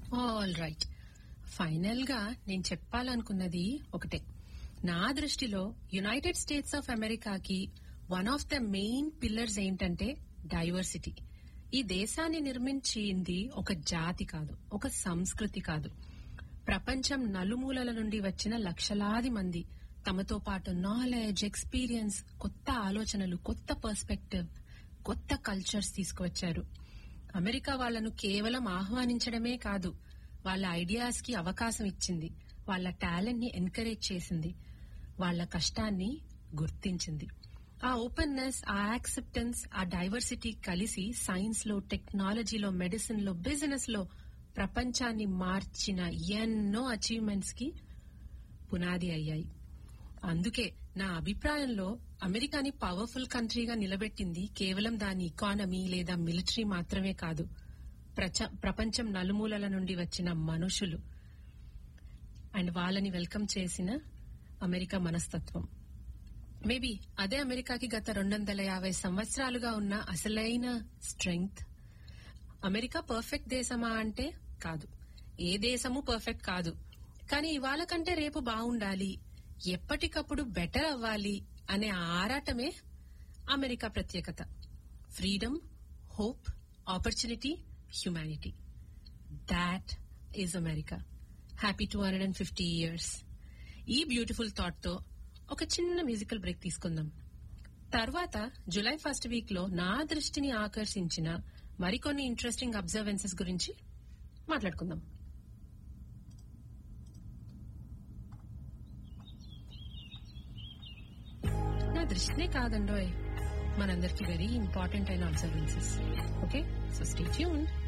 all right final గా నేను చెప్పాలనుకున్నది ఒకటే నా దృష్టిలో యునైటెడ్ స్టేట్స్ ఆఫ్ అమెరికాకి one of the main pillars ఏంటంటే డైవర్సిటీ ఈ దేశాన్ని నిర్మించింది ఒక జాతి కాదు ఒక సంస్కృతి కాదు ప్రపంచం నలుమూలల నుండి వచ్చిన లక్షలాది మంది తమతో పాటు నాలెడ్జ్ ఎక్స్పీరియన్స్ కొత్త ఆలోచనలు కొత్త పర్స్పెక్టివ్ కొత్త కల్చర్స్ తీసుకువచ్చారు అమెరికా వాళ్లను కేవలం ఆహ్వానించడమే కాదు వాళ్ళ ఐడియాస్ కి అవకాశం ఇచ్చింది వాళ్ళ టాలెంట్ ని ఎంకరేజ్ చేసింది వాళ్ళ కష్టాన్ని గుర్తించింది ఆ ఓపెన్నెస్ ఆ యాక్సెప్టెన్స్ ఆ డైవర్సిటీ కలిసి సైన్స్ లో టెక్నాలజీలో మెడిసిన్ లో బిజినెస్ లో ప్రపంచాన్ని మార్చిన ఎన్నో అచీవ్మెంట్స్ కి పునాది అయ్యాయి అందుకే నా అభిప్రాయంలో అమెరికాని పవర్ఫుల్ కంట్రీగా నిలబెట్టింది కేవలం దాని ఇకానమీ లేదా మిలిటరీ మాత్రమే కాదు ప్రచ- ప్రపంచం నలుమూలల నుండి వచ్చిన మనుషులు అండ్ వాళ్ళని వెల్కమ్ చేసిన అమెరికా మనస్తత్వం మేబీ అదే అమెరికాకి గత రెండు వందల యాభై సంవత్సరాలుగా ఉన్న అసలైన స్ట్రెంగ్త్ అమెరికా పర్ఫెక్ట్ దేశమా అంటే కాదు ఏ దేశము పర్ఫెక్ట్ కాదు కానీ ఇవాళ కంటే రేపు బాగుండాలి ఎప్పటికప్పుడు బెటర్ అవ్వాలి అనే ఆరాటమే అమెరికా ప్రత్యేకత freedom hope opportunity humanity that is America happy two hundred and fifty years ఈ బ్యూటిఫుల్ థాట్ తో ఒక చిన్న మ్యూజికల్ బ్రేక్ తీసుకుందాం తర్వాత జులై ఫస్ట్ వీక్ లో నా దృష్టిని ఆకర్షించిన మరికొన్ని ఇంట్రెస్టింగ్ అబ్జర్వెన్సెస్ గురించి మాట్లాడుకుందాం నా దృష్టినే కాదండోయ్ మనందరికి వెరీ ఇంపార్టెంట్ అయిన observances okay so stay tune